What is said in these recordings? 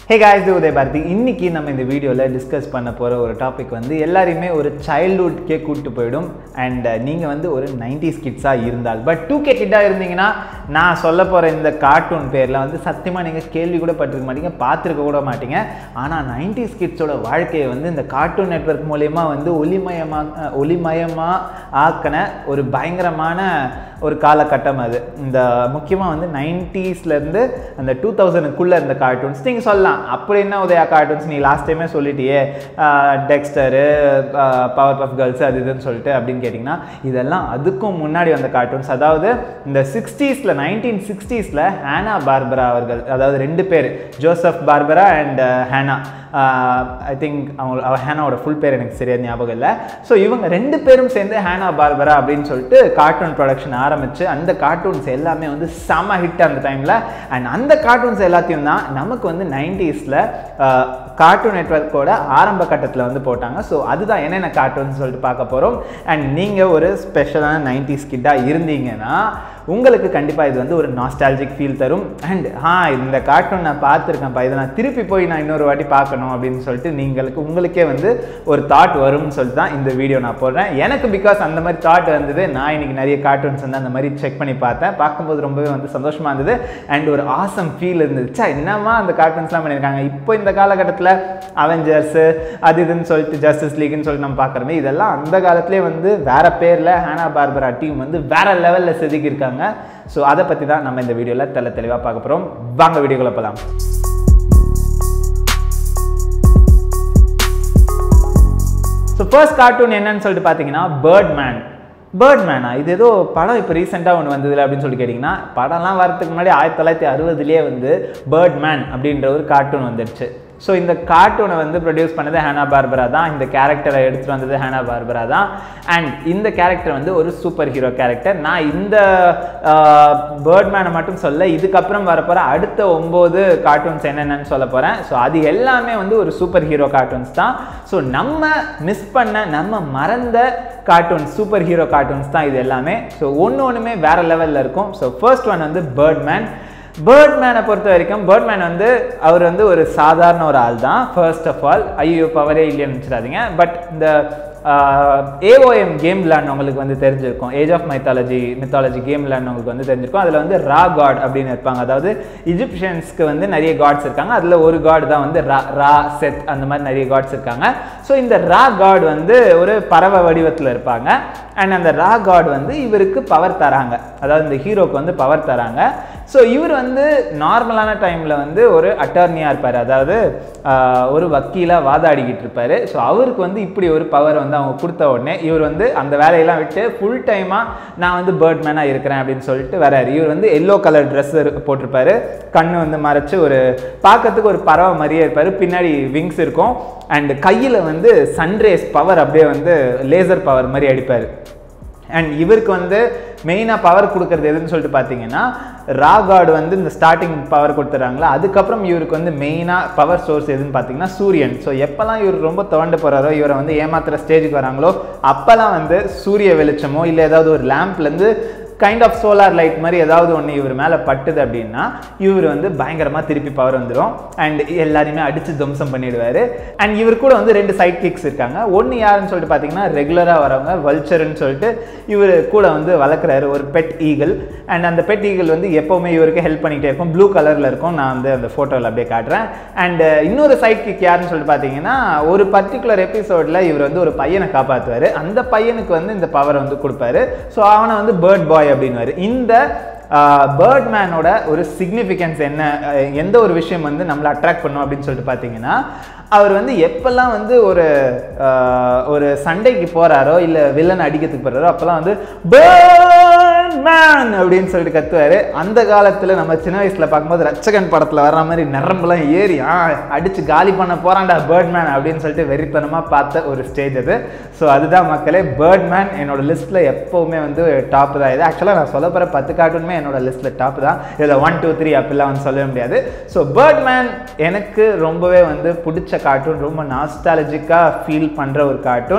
hey guys உதய பாரதி இன்னைக்கு நம்ம இந்த வீடியோவில் டிஸ்கஸ் பண்ண போகிற ஒரு டாபிக் வந்து எல்லாரையுமே ஒரு சைல்ட்ஹுட்கே கூப்பிட்டு போயிடும் அண்ட் நீங்கள் வந்து ஒரு நைன்டிஸ் கிட்ஸாக இருந்தால் பட் டூ கே கிட்டாக இருந்தீங்கன்னா நான் சொல்ல போகிற இந்த கார்ட்டூன் பேரில் வந்து சத்தியமாக நீங்கள் கேள்வி கூட பட்டிருக்க மாட்டீங்க பார்த்துருக்க கூட மாட்டீங்க ஆனால் நைன்டிஸ் கிட்ஸோட வாழ்க்கையை வந்து இந்த கார்ட்டூன் நெட்வொர்க் மூலயமா வந்து ஒளிமயமாக ஒளிமயமாக ஆக்கின ஒரு பயங்கரமான ஒரு காலகட்டம் அது இந்த முக்கியமாக வந்து நைன்ட்டீஸ்லேருந்து அந்த டூ தௌசண்ட்க்குள்ளே இருந்த கார்ட்டூன்ஸ் நீங்கள் சொல்லலாம் அப்படி என்ன உதயா கார்ட்டூன்ஸ் நீ லாஸ்ட் டைமே சொல்லிட்டியே டெக்ஸ்டரு பவர் பஃப் கேர்ள்ஸ் அது இதுன்னு சொல்லிட்டு அப்படின்னு கேட்டிங்கன்னா இதெல்லாம் அதுக்கும் முன்னாடி வந்த கார்ட்டூன்ஸ் அதாவது இந்த சிக்ஸ்டீஸில் நைன்டீன் சிக்ஸ்டீஸில் ஹேனா பார்பரா அவர்கள் அதாவது ரெண்டு பேர் Joseph Barbera and Hanna I think அவங்க அவ ஹேனாவோட ஃபுல் பேர் எனக்கு சரியாக ஞாபகம் இல்லை ஸோ இவங்க ரெண்டு பேரும் சேர்ந்து ஹேனா பார்பரா அப்படின்னு சொல்லிட்டு கார்ட்டூன் ப்ரொடக்ஷன் ஆரம்பித்து அந்த கார்ட்டூன்ஸ் எல்லாமே வந்து செம ஹிட் அந்த டைமில் அண்ட் அந்த கார்ட்டூன்ஸ் எல்லாத்தையும் தான் நமக்கு வந்து நைன்டிஸில் கார்ட்டூன் நெட்ஒர்க்கோட ஆரம்ப கட்டத்தில் வந்து போட்டாங்க ஸோ அதுதான் என்னென்ன கார்ட்டூன்ஸ் சொல்லிட்டு பார்க்க போகிறோம் அண்ட் நீங்கள் ஒரு ஸ்பெஷலான நைன்டிஸ் கிட்டாக இருந்தீங்கன்னா உங்களுக்கு கண்டிப்பாக இது வந்து ஒரு நாஸ்டாலஜிக் ஃபீல் தரும் அண்ட் ஆ இந்த கார்ட்டூன் நான் பார்த்துருக்கேன்ப்பா இதை நான் திருப்பி போய் நான் இன்னொரு வாட்டி பார்க்கணும் அப்படின்னு சொல்லிட்டு நீங்களுக்கு உங்களுக்கே வந்து ஒரு தாட் வரும்னு சொல்லிட்டு தான் இந்த வீடியோ நான் போடுறேன் எனக்கு பிகாஸ் அந்த மாதிரி தாட் வந்தது நான் இன்னைக்கு நிறைய கார்ட்டூன்ஸ் வந்து அந்த மாதிரி செக் பண்ணி பார்த்தேன் பார்க்கும்போது ரொம்பவே வந்து சந்தோஷமாக இருந்தது அண்ட் ஒரு ஆசம் ஃபீல் இருந்தது சா என்னமா அந்த கார்ட்டூன்ஸ்லாம் பண்ணியிருக்காங்க இப்போ இந்த காலகட்டத்தில் அவெஞ்சர்ஸு அது இதுன்னு சொல்லிட்டு ஜஸ்டிஸ் லீக்னு சொல்லிட்டு நம்ம பார்க்குறோமே இதெல்லாம் அந்த காலத்திலே வந்து வேற பேரில் ஹேனா பார்பரா டீம் வந்து வேற லெவலில் செதுக்கியிருக்காங்க ஸோ அதை பற்றி தான் நம்ம இந்த வீடியோவில் தெல தெளிவாக பார்க்க போகிறோம் வாங்க வீடியோக்குள்ள போகலாம் ஸோ ஃபர்ஸ்ட் கார்ட்டூன் என்னன்னு சொல்லிட்டு பார்த்தீங்கன்னா பேர்ட் மேன் பேர்ட் மேனா இது ஏதோ படம் இப்போ ரீசெண்டாக ஒன்று வந்ததில்ல அப்படின்னு சொல்லி கேட்டிங்கன்னா படம்லாம் வரதுக்கு முன்னாடி ஆயிரத்தி தொள்ளாயிரத்தி அறுபதுலேயே வந்து பேர்ட் மேன் அப்படின்ற ஒரு கார்ட்டூன் வந்துடுச்சு ஸோ இந்த கார்ட்டூனை வந்து ப்ரொடியூஸ் பண்ணது ஹேனா பார்பரா தான் இந்த கேரக்டரை எடுத்துகிட்டு வந்தது ஹேனா பார்பரா தான் அண்ட் இந்த கேரக்டர் வந்து ஒரு சூப்பர் ஹீரோ கேரக்டர் நான் இந்த பேர்ட்மேனை மட்டும் சொல்ல இதுக்கப்புறம் வரப்போகிற அடுத்த ஒம்பது கார்ட்டூன்ஸ் என்னென்னு சொல்ல போகிறேன் ஸோ அது எல்லாமே வந்து ஒரு சூப்பர் ஹீரோ கார்ட்டூன்ஸ் தான் ஸோ நம்ம மிஸ் பண்ண நம்ம மறந்த கார்ட்டூன்ஸ் சூப்பர் ஹீரோ கார்ட்டூன்ஸ் தான் இது எல்லாமே ஸோ ஒன்று ஒன்றுமே வேறு லெவலில் இருக்கும் ஸோ ஃபர்ஸ்ட் ஒன் வந்து பேர்ட்மேன் பேர்ட்மேனை பொறுத்த வரைக்கும் பேர்ட்மேன் வந்து அவர் வந்து ஒரு சாதாரண ஒரு ஆள் தான் ஃபர்ஸ்ட் ஆஃப் ஆல் ஐயோ பவரே இல்லைன்னு நினச்சிடாதீங்க பட் இந்த ஏஓஎம் கேம் விளாட்னவங்களுக்கு வந்து தெரிஞ்சிருக்கும் age of mythology mythology game விளாட்னவங்களுக்கு வந்து தெரிஞ்சிருக்கும் அதில் வந்து ரா காட் அப்படின்னு இருப்பாங்க அதாவது இஜிப்ஷியன்ஸ்க்கு வந்து நிறைய காட்ஸ் இருக்காங்க அதில் ஒரு காட் தான் வந்து ரா ரா செத் அந்த மாதிரி நிறைய காட்ஸ் இருக்காங்க ஸோ இந்த ரா காட் வந்து ஒரு பறவை வடிவத்தில் இருப்பாங்க அண்ட் அந்த ரா காட் வந்து இவருக்கு பவர் தராங்க அதாவது இந்த ஹீரோக்கு வந்து பவர் தராங்க ஸோ இவர் வந்து நார்மலான டைமில் வந்து ஒரு அட்டர்னியாக இருப்பார் அதாவது ஒரு வக்கீலாக வாதாடிக்கிட்டு இருப்பார் ஸோ அவருக்கு வந்து இப்படி ஒரு பவர் வந்து அவங்க கொடுத்த உடனே இவர் வந்து அந்த வேலையெல்லாம் விட்டு ஃபுல் டைமாக நான் வந்து பேர்ட்மேனாக இருக்கிறேன் அப்படின்னு சொல்லிட்டு வராரு இவர் வந்து எல்லோ கலர் ட்ரெஸ் போட்டிருப்பாரு கண்ணு வந்து மறைச்சு ஒரு பார்க்கறதுக்கு ஒரு பறவை மாதிரியே இருப்பார் பின்னாடி விங்ஸ் இருக்கும் அண்ட் கையில் வந்து சன்ரேஸ் பவர் அப்படியே வந்து லேசர் பவர் மாதிரி அடிப்பார் அண்ட் இவருக்கு வந்து மெயினாக பவர் கொடுக்கறது எதுன்னு சொல்லிட்டு பார்த்தீங்கன்னா ரா காடு வந்து இந்த ஸ்டார்டிங் பவர் கொடுத்துறாங்களா அதுக்கப்புறம் இவருக்கு வந்து மெயினாக பவர் சோர்ஸ் எதுன்னு பார்த்தீங்கன்னா சூரியன் ஸோ எப்போல்லாம் இவர் ரொம்ப தோண்டு போகிறாரோ இவரை வந்து ஏமாத்துற ஸ்டேஜுக்கு வராங்களோ அப்போல்லாம் வந்து சூரிய வெளிச்சமோ இல்லை ஏதாவது ஒரு லேம்ப்லேருந்து கைண்ட் ஆஃப் சோலார் லைட் மாதிரி ஏதாவது ஒன்று இவர் மேலே பட்டுது அப்படின்னா இவர் வந்து பயங்கரமாக திருப்பி பவர் வந்துடும் அண்ட் எல்லாரையுமே அடித்து துவம்சம் பண்ணிடுவார் அண்ட் இவர் கூட வந்து ரெண்டு சைட் கிக்ஸ் இருக்காங்க ஒன்று யாருன்னு சொல்லிட்டு பார்த்தீங்கன்னா ரெகுலராக வரவங்க வல்ச்சர்னு சொல்லிட்டு இவர் கூட வந்து வளர்க்குறாரு ஒரு பெட் ஈகிள் அண்ட் அந்த பெட் ஈகிள் வந்து எப்போவுமே இவருக்கு ஹெல்ப் பண்ணிகிட்டே இருக்கும் ப்ளூ கலரில் இருக்கும் நான் வந்து அந்த ஃபோட்டோவில் அப்படியே காட்டுறேன் அண்ட் இன்னொரு சைட் கிக் யாருன்னு சொல்லிட்டு பார்த்தீங்கன்னா ஒரு பர்டிகுலர் எபிசோடில் இவர் வந்து ஒரு பையனை காப்பாற்றுவார் அந்த பையனுக்கு வந்து இந்த பவர் வந்து கொடுப்பாரு ஸோ அவனை வந்து பேர்ட் பாய் அப்படின்வாரு இந்த பேர்ட்மேனோட ஒரு சிக்னிஃபிகன்ஸ் என்ன எந்த ஒரு விஷயம் வந்து நம்மளை அட்ராக்ட் பண்ணும் அப்படின்னு சொல்லிட்டு பார்த்தீங்கன்னா அவர் வந்து எப்பெல்லாம் வந்து ஒரு ஒரு சண்டைக்கு போகிறாரோ இல்லை வில்லன் அடிக்கிறதுக்கு போகிறாரோ அப்போல்லாம் வந்து பேர்ட்மேன் அப்படின்னு சொல்லிட்டு கத்துவார் அந்த காலத்தில் நம்ம சின்ன வயசில் பார்க்கும்போது ரச்சகன் படத்தில் வர்ற மாதிரி நரம்புலாம் ஏறி ஆ அடித்து காலி பண்ண போகிறான்டா பேர்ட்மேன் அப்படின்னு சொல்லிட்டு வெறித்தனமாக பார்த்த ஒரு ஸ்டேஜ் அது ஸோ அதுதான் மக்களே பேர்ட்மேன் என்னோட லிஸ்ட்டில் எப்போவுமே வந்து டாப் தான் இது ஆக்சுவலாக நான் சொல்ல போகிற பத்து கார்ட்டூனுமே என்னோட லிஸ்ட்டில் டாப் தான் இதில் ஒன் டூ த்ரீ அப்படிலாம் வந்து சொல்ல முடியாது ஸோ பேர்ட்மேன் எனக்கு ரொம்பவே வந்து பிடிச்ச கார்ட்டூன் ரொம்ப நாஸ்டாலஜிக்காக ஃபீல் பண்ணுற ஒரு கார்ட்டூன்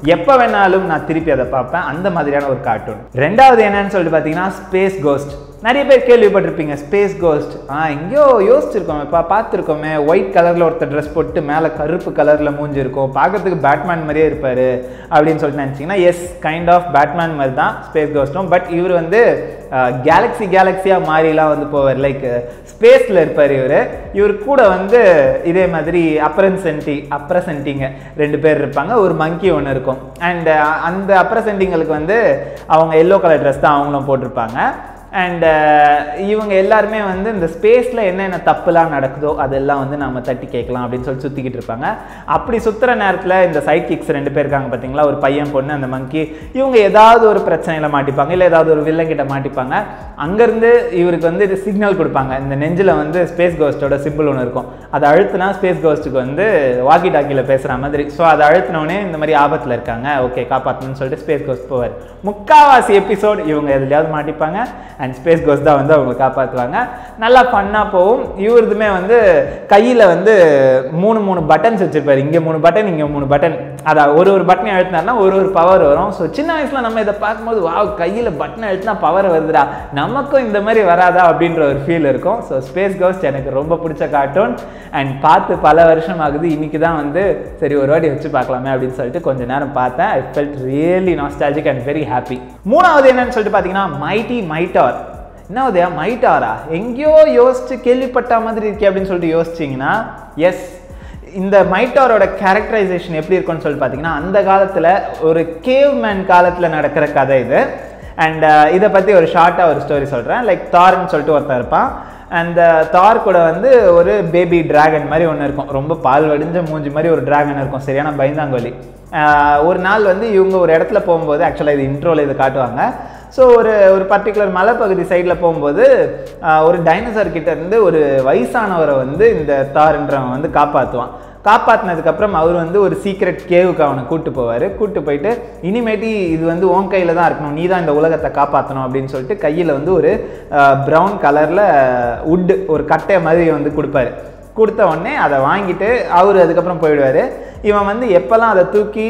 எப்போ வேணாலும் நான் திருப்பி அதை பார்ப்பேன் அந்த மாதிரியான ஒரு கார்ட்டூன் ரெண்டாவது என்னன்னு சொல்லிட்டு பார்த்தீங்கன்னா ஸ்பேஸ் கோஸ்ட் நிறைய பேர் கேள்விப்பட்டிருப்பீங்க ஸ்பேஸ் கோஸ்ட் ஆ எங்கேயோ யோசிச்சிருக்கோம் இப்போ பார்த்துருக்கோமே ஒயிட் கலரில் ஒருத்தர் ட்ரெஸ் போட்டு மேலே கருப்பு கலரில் மூஞ்சி இருக்கும் பார்க்கறதுக்கு பேட்மேன் மாதிரியே இருப்பார் அப்படின்னு சொல்லிட்டு நினச்சிங்கன்னா எஸ் கைண்ட் ஆஃப் பேட்மேன் மாதிரி தான் ஸ்பேஸ் கோஸ்ட்டும் பட் இவர் வந்து கேலக்ஸி கேலக்ஸியாக மாறிலாம் வந்து போவார் லைக் ஸ்பேஸில் இருப்பார் இவர் இவர் கூட வந்து இதே மாதிரி அப்ரசென்டி அப்ரசென்டிங்க ரெண்டு பேர் இருப்பாங்க ஒரு மங்கி ஒன்று இருக்கும் அண்ட் அந்த அப்ரசென்டிங்களுக்கு வந்து அவங்க எல்லோ கலர் ட்ரெஸ் தான் அவங்களும் போட்டிருப்பாங்க அண்ட் இவங்க எல்லாருமே வந்து இந்த ஸ்பேஸில் என்னென்ன தப்புலாம் நடக்குதோ அதெல்லாம் வந்து நம்ம தட்டி கேட்கலாம் அப்படின்னு சொல்லி சுற்றிக்கிட்டு இருப்பாங்க அப்படி சுற்றுற நேரத்தில் இந்த சைட் கிக்ஸ் ரெண்டு பேர் இருக்காங்க பார்த்தீங்களா ஒரு பையன் பொண்ணு அந்த மங்கி இவங்க ஏதாவது ஒரு பிரச்சனையில் மாட்டிப்பாங்க இல்லை ஏதாவது ஒரு வில்லங்கிட்ட மாட்டிப்பாங்க அங்கேருந்து இவருக்கு வந்து இது சிக்னல் கொடுப்பாங்க இந்த நெஞ்சில் வந்து ஸ்பேஸ் கோஸ்ட்டோட சிம்பிள் ஒன்று இருக்கும் அதை அழுத்தினா ஸ்பேஸ் கோஸ்ட்டுக்கு வந்து வாக்கி டாக்கியில் பேசுகிற மாதிரி ஸோ அதை அழுத்தினோடனே இந்த மாதிரி ஆபத்தில் இருக்காங்க ஓகே காப்பாற்றணும்னு சொல்லிட்டு ஸ்பேஸ் கோஸ்ட் போவார் முக்காவாசி எபிசோட் இவங்க எதுலையாவது மாட்டிப்பாங்க அண்ட் ஸ்பேஸ் கோஸ்ட் தான் வந்து அவங்க காப்பாற்றுவாங்க நல்லா ஃபன்னாக போகும் இவருதுமே வந்து கையில் வந்து மூணு மூணு பட்டன்ஸ் வச்சுருப்பாரு இங்கே மூணு பட்டன் இங்கே மூணு பட்டன் அதை ஒரு ஒரு பட்டனை அழுத்தினார்னா ஒரு ஒரு பவர் வரும் ஸோ சின்ன வயசில் நம்ம இதை பார்க்கும்போது வா கையில் பட்டனை அழுத்தினா பவர் வருதுடா நமக்கும் இந்த மாதிரி வராதா அப்படின்ற ஒரு ஃபீல் இருக்கும் ஸோ ஸ்பேஸ் கோஸ்ட் எனக்கு ரொம்ப பிடிச்ச கார்ட்டூன் அண்ட் பார்த்து பல வருஷம் ஆகுது இன்னைக்கு தான் வந்து சரி ஒரு வாட்டி வச்சு பார்க்கலாமே அப்படின்னு சொல்லிட்டு கொஞ்ச நேரம் பார்த்தேன் I felt really nostalgic and very happy மூணாவது என்னன்னு சொல்லிட்டு பார்த்தீங்கன்னா மைட்டி மைட்டார் என்ன உதயா மைட்டாரா எங்கேயோ யோசிச்சு கேள்விப்பட்ட மாதிரி இருக்கே அப்படின்னு சொல்லிட்டு யோசிச்சிங்கன்னா எஸ் இந்த மைட்டாரோட கேரக்டரைசேஷன் எப்படி இருக்கும்னு சொல்லிட்டு பார்த்தீங்கன்னா அந்த காலத்தில் ஒரு கேவ் மேன் காலத்தில் நடக்கிற கதை இது அண்ட் இதை பற்றி ஒரு ஷார்ட்டாக ஒரு ஸ்டோரி சொல்கிறேன் லைக் தார்ன்னு சொல்லிட்டு ஒருத்தன் இருப்பான் அந்த தார் கூட வந்து ஒரு பேபி டிராகன் மாதிரி ஒன்று இருக்கும் ரொம்ப பால் வடிஞ்ச மூஞ்சி மாதிரி ஒரு டிராகன் இருக்கும் சரியான பயந்தாங்கோலி ஆஹ் ஒரு நாள் வந்து இவங்க ஒரு இடத்துல போகும்போது ஆக்சுவலாக இது இன்ட்ரோவில் இது காட்டுவாங்க ஸோ ஒரு ஒரு பர்டிகுலர் மலைப்பகுதி சைடில் போகும்போது ஆஹ் ஒரு டைனோசர் கிட்ட இருந்து ஒரு வயசானவரை வந்து இந்த தார்ன்றவன் வந்து காப்பாற்றுவான் காப்பாற்றினதுக்கப்புறம் அவர் வந்து ஒரு சீக்ரெட் கேவுக்கு அவனை கூட்டு போவார் கூட்டு போயிட்டு இனிமேட்டி இது வந்து உன் கையில் தான் இருக்கணும் நீ தான் இந்த உலகத்தை காப்பாற்றணும் அப்படின்னு சொல்லிட்டு கையில் வந்து ஒரு ப்ரௌன் கலரில் உட்டு ஒரு கட்டை மாதிரி வந்து கொடுப்பாரு கொடுத்த உடனே அதை வாங்கிட்டு அவர் அதுக்கப்புறம் போயிடுவார் இவன் வந்து எப்போல்லாம் அதை தூக்கி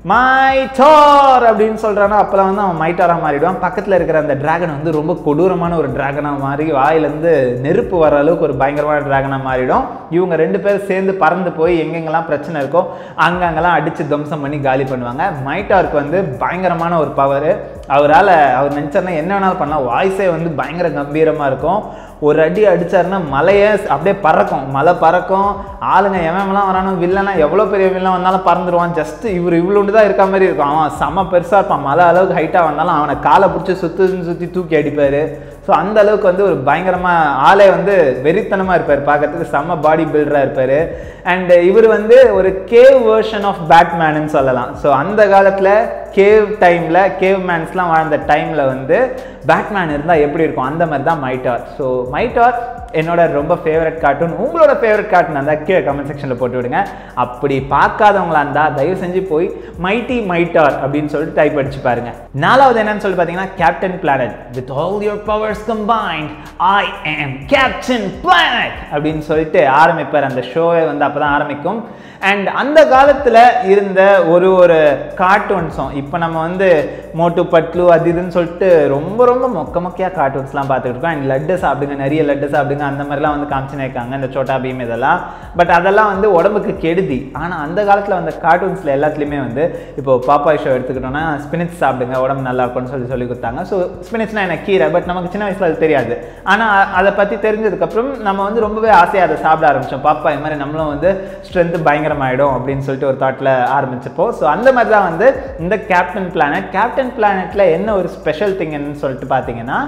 மைட்டார் அப்படின்னு சொல்கிறானோ அப்போல்லாம் வந்து அவன் மைட்டாராக மாறிடுவான் பக்கத்தில் இருக்கிற அந்த டிராகன் வந்து ரொம்ப கொடூரமான ஒரு டிராகனாக மாறி வாயிலேருந்து நெருப்பு வர அளவுக்கு ஒரு பயங்கரமான டிராகனாக மாறிடும் இவங்க ரெண்டு பேரும் சேர்ந்து பறந்து போய் எங்கெங்கெல்லாம் பிரச்சனை இருக்கோ அங்கங்கெல்லாம் அடித்து துவம்சம் பண்ணி காலி பண்ணுவாங்க மைட்டாருக்கு வந்து பயங்கரமான ஒரு பவர் அவரால் அவர் நினச்சாருன்னா என்ன வேணாலும் பண்ணலாம் வாய்ஸே வந்து பயங்கர கம்பீரமாக இருக்கும் ஒரு அடி அடிச்சாருன்னா மலையே அப்படியே பறக்கும் மலை பறக்கும் ஆளுங்க எவன்லாம் வரானோ வில்லனா எவ்வளோ பெரிய வில்லன் வந்தாலும் பறந்துடுவான் ஜஸ்ட் இவர் இவ்வளோண்டு தான் இருக்க மாதிரி இருக்கும் அவன் செம பெருசாக இருப்பான் மலை அளவுக்கு ஹைட்டாக வந்தாலும் அவனை காலை பிடிச்சி சுற்றி சுற்றி தூக்கி அடிப்பார் ஸோ அந்த அளவுக்கு வந்து ஒரு பயங்கரமாக ஆளே வந்து வெறித்தனமாக இருப்பார் பார்க்கறதுக்கு செம்ம பாடி பில்டராக இருப்பார் அண்ட் இவர் வந்து ஒரு கேவ் வேர்ஷன் ஆஃப் பேட்மேனுன்னு சொல்லலாம் ஸோ அந்த காலத்தில் கேவ் டைமில் கேவ் மேன்ஸ்லாம் வாழ்ந்த டைமில் வந்து பேட்மேன் இருந்தால் எப்படி இருக்கும் அந்த மாதிரி தான் மைட்டார் ஸோ மைட்டார் என்னோட ரொம்ப ஃபேவரட் கார்ட்டூன் உங்களோட ஃபேவரட் கார்ட்டூன் இருந்தால் கீழே கமெண்ட் செக்ஷனில் போட்டு விடுங்க அப்படி பார்க்காதவங்களா இருந்தால் தயவு செஞ்சு போய் மைட்டி மைட்டார் அப்படின்னு சொல்லிட்டு டைப் அடிச்சு பாருங்க நாலாவது என்னன்னு சொல்லி பார்த்தீங்கன்னா Captain Planet with all your powers combined I am Captain Planet அப்படின்னு சொல்லிட்டு ஆரம்பிப்பார் அந்த ஷோவே வந்து அப்போ தான் ஆரம்பிக்கும் அண்ட் அந்த காலத்தில் இருந்த ஒரு ஒரு கார்ட்டூன்ஸும் இப்போ நம்ம வந்து மோட்டு பட்லு அது இதுன்னு சொல்லிட்டு ரொம்ப ரொம்ப மொக்க மொக்கையாக கார்ட்டூன்ஸ்லாம் பார்த்துட்டு இருக்கோம் அண்ட் லட்டு சாப்பிடுங்க நிறைய லட்டு சாப்பிடுங்க அந்த மாதிரிலாம் வந்து காமிச்சுன்னு இருக்காங்க இந்த சோட்டா பீம் இதெல்லாம் பட் அதெல்லாம் வந்து உடம்புக்கு கெடுதி ஆனால் அந்த காலத்தில் வந்த கார்ட்டூன்ஸில் எல்லாத்துலேயுமே வந்து இப்போ பாப்பாய் ஷோ எடுத்துக்கிட்டோம்னா ஸ்பினிச் சாப்பிடுங்க உடம்பு நல்லா இருக்கும்னு சொல்லி சொல்லி கொடுத்தாங்க ஸோ ஸ்பினிச்னா எனக்கு கீரை பட் நமக்கு சின்ன வயசில் அது தெரியாது ஆனால் அதை பற்றி தெரிஞ்சதுக்கப்புறம் நம்ம வந்து ரொம்பவே ஆசையாக அதை சாப்பிட ஆரம்பித்தோம் பாப்பா இது மாதிரி நம்மளும் வந்து ஸ்ட்ரென்த்து பயங்கரமாயிடும் அப்படின்னு சொல்லிட்டு ஒரு தாட்டில் ஆரம்பிச்சப்போ ஸோ அந்த மாதிரி தான் வந்து இந்த கேப்டன் பிளானட் கேப்டன் பிளானட்ல என்ன ஒரு ஸ்பெஷல் திங்னு சொல்லிட்டு பார்த்தீங்கன்னா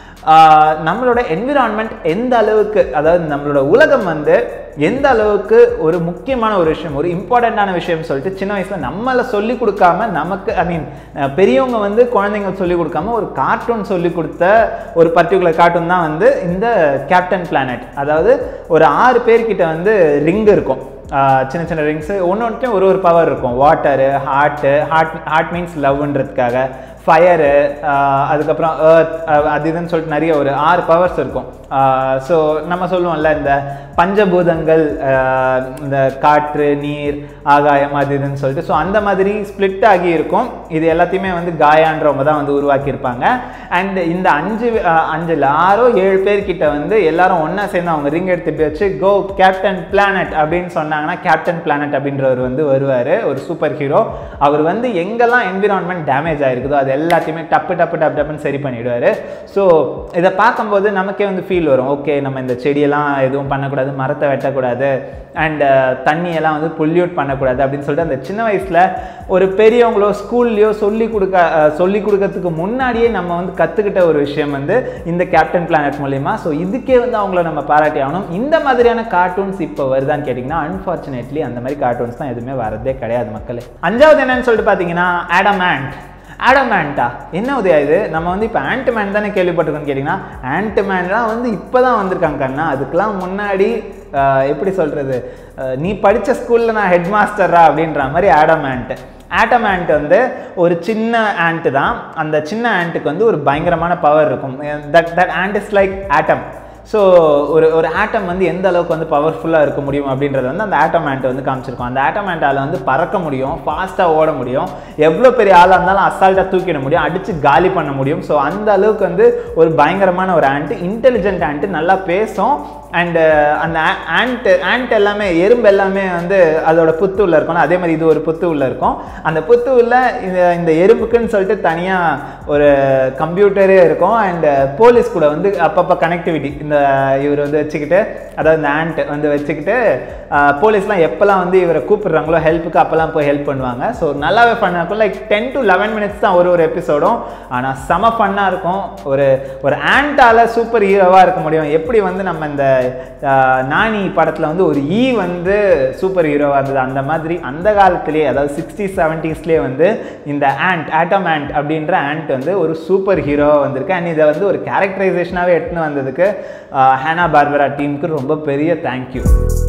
ஆஹ் நம்மளோட என்விரான்மெண்ட் எந்த அளவுக்கு அதாவது நம்மளோட உலகம் வந்து எந்த அளவுக்கு ஒரு முக்கியமான ஒரு விஷயம் ஒரு இம்பார்ட்டண்ட்டான விஷயம் சொல்லிட்டு சின்ன வயசில் நம்மளை சொல்லி கொடுக்காம நமக்கு ஐ மீன் பெரியவங்க வந்து குழந்தைங்க சொல்லி கொடுக்காம ஒரு கார்ட்டூன் சொல்லி கொடுத்த ஒரு பர்டிகுலர் கார்ட்டூன் தான் வந்து இந்த கேப்டன் பிளானட் அதாவது ஒரு ஆறு பேர்கிட்ட வந்து ரிங் இருக்கும் ஆஹ் சின்ன சின்ன ரிங்ஸு ஒன்று ஒன்றுத்தையும் ஒரு ஒரு பவர் இருக்கும் water heart heart heart means லவ்ன்றதுக்காக ஃபயரு அதுக்கப்புறம் ஏர்த் அது இதுன்னு சொல்லிட்டு நிறைய ஒரு ஆறு பவர்ஸ் இருக்கும் ஸோ நம்ம சொல்லுவோம்ல இந்த பஞ்சபூதங்கள் ஆஹ் இந்த காற்று நீர் ஆகாயம் அது இதுன்னு சொல்லிட்டு ஸோ அந்த மாதிரி ஸ்ப்ளிட் ஆகி இருக்கும் இது எல்லாத்தையுமே வந்து காயான்றவங்க தான் வந்து உருவாக்கியிருப்பாங்க அண்ட் இந்த அஞ்சு ஆஹ் அஞ்சுல ஆறோ ஏழு பேர் கிட்ட வந்து எல்லாரும் ஒன்றா சேர்ந்து அவங்க ரிங் எடுத்து இப்படி வச்சு கோ கேப்டன் பிளானட் அப்படின்னு சொன்னாங்கன்னா கேப்டன் பிளானட் அப்படின்றவர் வந்து வருவார் ஒரு சூப்பர் ஹீரோ அவர் வந்து எங்கெல்லாம் என்விரான்மெண்ட் டேமேஜ் ஆயிருக்குதோ அது எல்லாத்தையுமே டப்பு டப்பு டப்பு டப்புன்னு சரி பண்ணிடுவார் ஸோ இதை பார்க்கும்போது நமக்கே வந்து ஃபீல் வரும் ஓகே நம்ம இந்த செடியெல்லாம் எதுவும் பண்ணக்கூடாது மரத்தை வெட்டக்கூடாது அண்ட் தண்ணியெல்லாம் வந்து பொல்யூட் பண்ணக்கூடாது அப்படின்னு சொல்லிட்டு அந்த சின்ன வயசில் ஒரு பெரியவங்களோ ஸ்கூல்லையோ சொல்லி கொடுக்க அஹ், சொல்லி கொடுக்கறதுக்கு முன்னாடியே நம்ம வந்து கற்றுக்கிட்ட ஒரு விஷயம் வந்து இந்த கேப்டன் பிளானட் மூலிமா ஸோ இதுக்கே வந்து அவங்கள நம்ம பாராட்டி ஆகணும் இந்த மாதிரியான கார்ட்டூன்ஸ் இப்போ வருதான்னு கேட்டிங்கன்னா அன்ஃபார்ச்சுனேட்லி அந்த மாதிரி கார்ட்டூன்ஸ் தான் எதுவுமே வரதே கிடையாது மக்களே அஞ்சாவது என்னன்னு சொல்லிட்டு பார்த்தீங்கன்னா ஆடமேண்ட் ஆடமேண்டா என்ன உதயா இது நம்ம வந்து இப்போ ஆண்ட்மேன் தானே கேள்விப்பட்டிருக்கோம்னு கேட்டிங்கன்னா ஆண்ட்மேன்லாம் வந்து இப்போ தான் வந்திருக்காங்க கண்ணா அதுக்கெலாம் முன்னாடி ஆஹ், எப்படி சொல்கிறது நீ படித்த ஸ்கூலில் நான் ஹெட் மாஸ்டரா அப்படின்ற மாதிரி ஆடமேண்ட் ஆட்டமேண்ட் வந்து ஒரு சின்ன ஆண்ட் தான் அந்த சின்ன ஆண்ட்டுக்கு வந்து ஒரு பயங்கரமான பவர் இருக்கும் that that Ant is like Atom so ஒரு ஒரு ஆட்டம் வந்து எந்த அளவுக்கு வந்து பவர்ஃபுல்லாக இருக்க முடியும் அப்படின்றத வந்து அந்த ஆட்டம் ஆண்ட் வந்து காமிச்சிருக்கோம் அந்த ஆட்டம் ஆண்டால் வந்து பறக்க முடியும் ஃபாஸ்ட்டாக ஓட முடியும் எவ்வளோ பெரிய ஆளாக இருந்தாலும் அசால்ட்டாக தூக்கிட முடியும் அடித்து காலி பண்ண முடியும் ஸோ அந்த அளவுக்கு வந்து ஒரு பயங்கரமான ஒரு ஆண்ட்டு இன்டெலிஜென்ட் ஆண்ட்டு நல்லா பேசும் அண்டு அந்த ஆண்ட் ஆண்ட் எல்லாமே எறும்பு எல்லாமே வந்து அதோட புத்து உள்ள இருக்கும் அதே மாதிரி இது ஒரு புத்து உள்ள இருக்கும் அந்த புத்து உள்ள இந்த இந்த எறும்புக்குன்னு சொல்லிட்டு தனியாக ஒரு கம்ப்யூட்டரே இருக்கும் அண்ட் போலீஸ் கூட வந்து அப்பப்போ கனெக்டிவிட்டி இந்த இவர் வந்து வச்சுக்கிட்டு அதாவது இந்த ஆண்ட் வந்து வச்சுக்கிட்டு போலீஸ்லாம் எப்போல்லாம் வந்து இவரை கூப்பிடுறாங்களோ ஹெல்ப்புக்கு அப்போல்லாம் போய் ஹெல்ப் பண்ணுவாங்க ஸோ நல்லாவே ஃபன்னாக இருக்கும் like ten to eleven minutes தான் ஒரு ஒரு எபிசோடும் ஆனால் செம ஃபன்னாக இருக்கும் ஒரு ஒரு ஆண்டால் சூப்பர் ஹீரோவாக இருக்க முடியும் எப்படி வந்து நம்ம இந்த ஆஹ், நானி படத்தில் வந்து ஒரு ஈ வந்து சூப்பர் ஹீரோவாக இருந்தது அந்த மாதிரி அந்த காலத்திலேயே அதாவது சிக்ஸ்டி செவன்ட்டீஸ்லேயே வந்து இந்த ஆண்ட் ஆட்டம் ஆண்ட் அப்படின்ற ஆண்ட் வந்து ஒரு சூப்பர் ஹீரோவாக வந்திருக்கு அண்ட் இதை வந்து ஒரு கேரக்டரைசேஷனாகவே எடுத்துன்னு வந்ததுக்கு ஹேனா பார்பரா டீமுக்கு ரொம்ப பெரிய தேங்க்யூ